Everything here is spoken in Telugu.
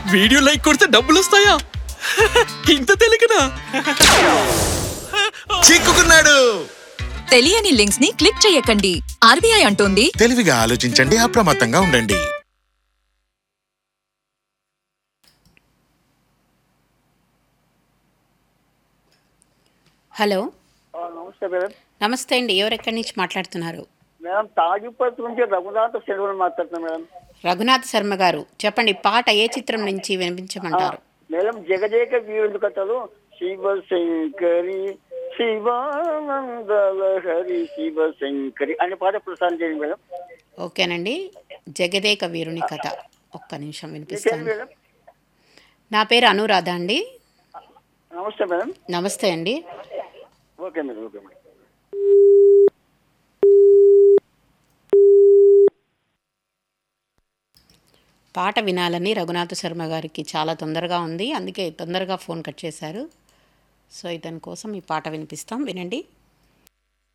వీడియో లైక్ కొడితే డబ్బులు వస్తాయా ఇంత తెలియకనా చిక్కుకున్నాడు తెలియని లింక్స్ ని క్లిక్ చేయకండి ఆర్బీఐ అంటోంది తెలివిగా ఆలోచించండి అప్రమత్తంగా ఉండండి హలో ఆ, నమస్తే మేడం నమస్తే అండి ఎవరు ఎక్కడి నుంచి మాట్లాడుతున్నారు మేడం తాజుపతి నుంచి రఘునాథ సెలవులు మాట్లాడుతున్నా మేడం రఘునాథ్ శర్మ గారు చెప్పండి పాట ఏ చిత్రం నుంచి వినిపించమంటారు మేడం జగదేక వీరుడు కథలు శివశంకరి శివానందలహరి శివశంకరి అనే పాట ప్రసారం చేయండి మేడం ఓకేనండి జగదేక వీరుని కథ ఒక్క నిమిషం మీకేం వినిపిస్తాను మేడం నా పేరు అనురాధ అండి నమస్తే మేడం నమస్తే అండి ఓకే మేడం ఓకే మేడం పాట వినాలని రఘునాథ శర్మ గారికి చాలా తొందరగా ఉంది అందుకే తొందరగా ఫోన్ కట్ చేశారు సో ఇతని కోసం ఈ పాట వినిపిస్తాం వినండి